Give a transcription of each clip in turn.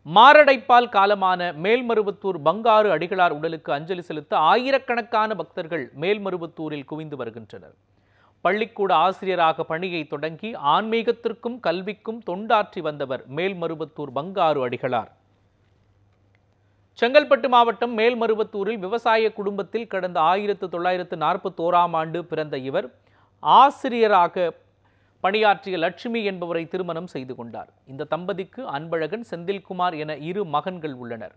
மாரடைப்பால் காலமான மேல்மருவத்தூர் பங்காரு அடிகளார் உடலுக்கு அஞ்சலி செலுத்த ஆயிரக்கணக்கான பக்தர்கள் மேல்மருவத்தூரில் குவிந்து வருகின்றனர் பள்ளிக்கூட ஆசிரியராக பணியை தொடங்கி ஆன்மீகத்திற்கும் கல்விக்கும் தொண்டாற்றி வந்தவர் மேல்மருவத்தூர் பங்காரு அடிகளார் செங்கல்பட்டு மாவட்டம் மேல்மருவத்தூரில் விவசாய குடும்பத்தில் கடந்த ஆயிரத்து தொள்ளாயிரத்து நாற்பத்தோராம் ஆண்டு பிறந்த இவர் ஆசிரியராக பணியாற்றிய லட்சுமி என்பவரை திருமணம் செய்து கொண்டார் இந்த தம்பதிக்கு அன்பழகன் செந்தில்குமார் என இரு மகன்கள் உள்ளனர்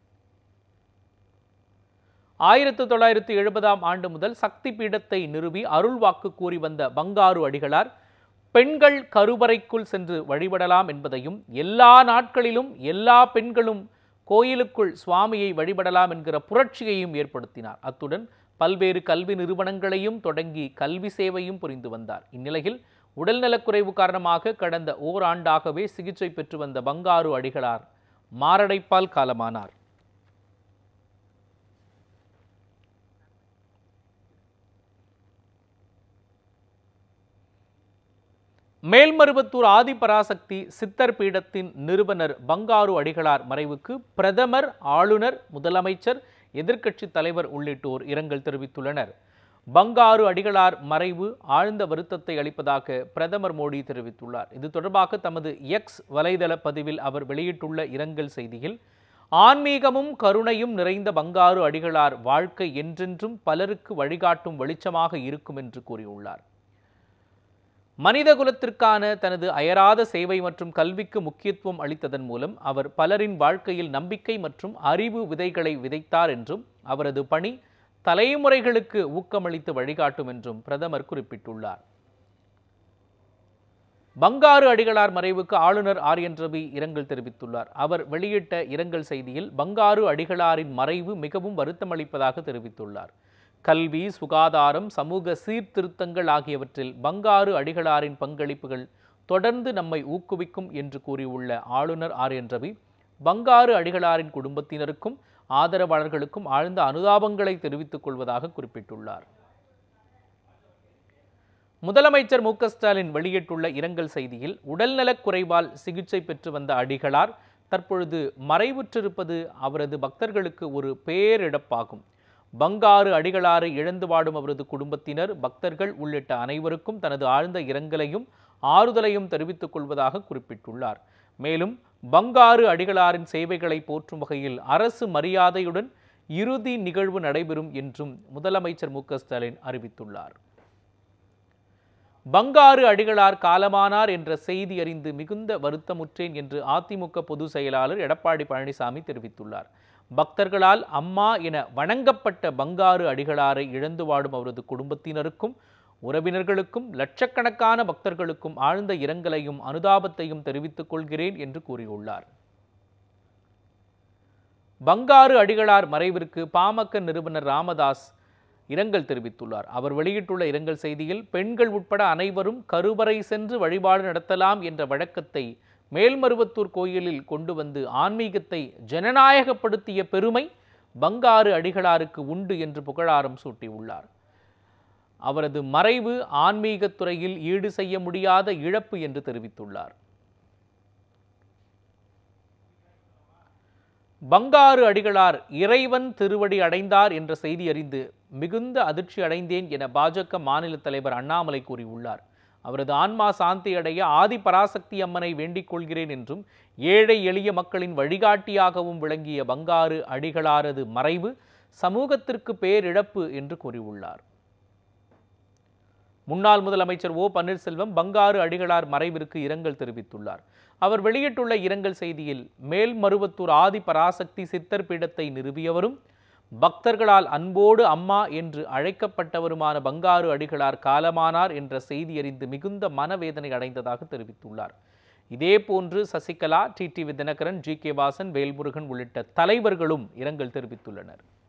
ஆயிரத்து தொள்ளாயிரத்து எழுபதாம் ஆண்டு முதல் சக்தி பீடத்தை நிறுவி அருள் வாக்கு கூறி வந்த பங்காரு அடிகளார் பெண்கள் கருவறைக்குள் சென்று வழிபடலாம் என்பதையும் எல்லா நாட்களிலும் எல்லா பெண்களும் கோயிலுக்குள் சுவாமியை வழிபடலாம் என்கிற புரட்சியையும் ஏற்படுத்தினார் அத்துடன் பல்வேறு கல்வி நிறுவனங்களையும் தொடங்கி கல்வி சேவையும் புரிந்து வந்தார் இந்நிலையில் உடல்நலக்குறைவு காரணமாக கடந்த ஓராண்டாகவே சிகிச்சை பெற்று வந்த பங்காரு அடிகளார் மாரடைப்பால் காலமானார் மேல்மருவத்தூர் ஆதிபராசக்தி சித்தர் பீடத்தின் நிறுவனர் பங்காரு அடிகளார் மறைவுக்கு பிரதமர் ஆளுநர் முதலமைச்சர் எதிர்க்கட்சித் தலைவர் உள்ளிட்டோர் இரங்கல் தெரிவித்துள்ளனர் பங்காரு அடிகளார் மறைவு ஆழ்ந்த வருத்தத்தை அளிப்பதாக பிரதமர் மோடி தெரிவித்துள்ளார் இது தொடர்பாக தமது எக்ஸ் வலைதள பதிவில் அவர் வெளியிட்டுள்ள இரங்கல் செய்தியில் ஆன்மீகமும் கருணையும் நிறைந்த பங்காரு அடிகளார் வாழ்க்கை என்றென்றும் பலருக்கு வழிகாட்டும் வெளிச்சமாக இருக்கும் என்று கூறியுள்ளார் மனித குலத்திற்கான தனது அயராத சேவை மற்றும் கல்விக்கு முக்கியத்துவம் அளித்ததன் மூலம் அவர் பலரின் வாழ்க்கையில் நம்பிக்கை மற்றும் அறிவு விதைகளை விதைத்தார் என்றும் அவரது பணி தலைமுறைகளுக்கு ஊக்கமளித்து வழிகாட்டும் என்றும் பிரதமர் குறிப்பிட்டுள்ளார் பங்காரு அடிகளார் மறைவுக்கு ஆளுநர் ஆர் என் ரவி இரங்கல் தெரிவித்துள்ளார் அவர் வெளியிட்ட இரங்கல் செய்தியில் பங்காரு அடிகளாரின் மறைவு மிகவும் வருத்தமளிப்பதாக தெரிவித்துள்ளார் கல்வி சுகாதாரம் சமூக சீர்திருத்தங்கள் ஆகியவற்றில் பங்காரு அடிகளாரின் பங்களிப்புகள் தொடர்ந்து நம்மை ஊக்குவிக்கும் என்று கூறியுள்ள ஆளுநர் ஆர் என் ரவி பங்காரு அடிகளாரின் குடும்பத்தினருக்கும் ஆதரவாளர்களுக்கும் ஆழ்ந்த அனுதாபங்களை தெரிவித்துக் கொள்வதாக குறிப்பிட்டுள்ளார் முதலமைச்சர் மு க ஸ்டாலின் வெளியிட்டுள்ள இரங்கல் செய்தியில் உடல்நலக் குறைவால் சிகிச்சை பெற்று வந்த அடிகளார் தற்பொழுது மறைவுற்றிருப்பது அவரது பக்தர்களுக்கு ஒரு பேரிழப்பாகும் பங்காரு அடிகளாரை இழந்து வாடும் அவரது குடும்பத்தினர் பக்தர்கள் உள்ளிட்ட அனைவருக்கும் தனது ஆழ்ந்த இரங்கலையும் ஆறுதலையும் தெரிவித்துக் கொள்வதாக குறிப்பிட்டுள்ளார் மேலும் பங்காரு அடிகளாரின் சேவைகளை போற்றும் வகையில் அரசு மரியாதையுடன் இறுதி நிகழ்வு நடைபெறும் என்றும் முதலமைச்சர் மு க ஸ்டாலின் அறிவித்துள்ளார் பங்காரு அடிகளார் காலமானார் என்ற செய்தி அறிந்து மிகுந்த வருத்தமுற்றேன் என்று அதிமுக பொதுச் செயலாளர் எடப்பாடி பழனிசாமி தெரிவித்துள்ளார் பக்தர்களால் அம்மா என வணங்கப்பட்ட பங்காரு அடிகளாரை இழந்து வாடும் அவரது குடும்பத்தினருக்கும் உறவினர்களுக்கும் லட்சக்கணக்கான பக்தர்களுக்கும் ஆழ்ந்த இரங்கலையும் அனுதாபத்தையும் தெரிவித்துக் கொள்கிறேன் என்று கூறியுள்ளார் பங்காரு அடிகளார் மறைவிற்கு பாமக நிறுவனர் ராமதாஸ் இரங்கல் தெரிவித்துள்ளார் அவர் வெளியிட்டுள்ள இரங்கல் செய்தியில் பெண்கள் உட்பட அனைவரும் கருவறை சென்று வழிபாடு நடத்தலாம் என்ற வழக்கத்தை மேல்மருவத்தூர் கோயிலில் கொண்டு வந்து ஆன்மீகத்தை ஜனநாயகப்படுத்திய பெருமை பங்காரு அடிகளாருக்கு உண்டு என்று புகழாரம் சூட்டியுள்ளார் அவரது மறைவு ஆன்மீகத் துறையில் ஈடு செய்ய முடியாத இழப்பு என்று தெரிவித்துள்ளார் பங்காரு அடிகளார் இறைவன் திருவடி அடைந்தார் என்ற செய்தி அறிந்து மிகுந்த அதிர்ச்சி அடைந்தேன் என பாஜக மாநில தலைவர் அண்ணாமலை கூறியுள்ளார் அவரது ஆன்மா சாந்தி அடைய ஆதி பராசக்தி அம்மனை வேண்டிக் கொள்கிறேன் என்றும் ஏழை எளிய மக்களின் வழிகாட்டியாகவும் விளங்கிய பங்காரு அடிகளாரது மறைவு சமூகத்திற்கு பேரிழப்பு என்று கூறியுள்ளார் முன்னாள் முதலமைச்சர் ஓ பன்னீர்செல்வம் பங்காரு அடிகளார் மறைவிற்கு இரங்கல் தெரிவித்துள்ளார் அவர் வெளியிட்டுள்ள இரங்கல் செய்தியில் மேல்மருவத்தூர் ஆதி பராசக்தி சித்தர் பீடத்தை நிறுவியவரும் பக்தர்களால் அன்போடு அம்மா என்று அழைக்கப்பட்டவருமான பங்காரு அடிகளார் காலமானார் என்ற செய்தி அறிந்து மிகுந்த மனவேதனை அடைந்ததாக தெரிவித்துள்ளார் இதேபோன்று Sasikala TTV Dhinakaran G K Vasan Velmurugan உள்ளிட்ட தலைவர்களும் இரங்கல் தெரிவித்துள்ளனர்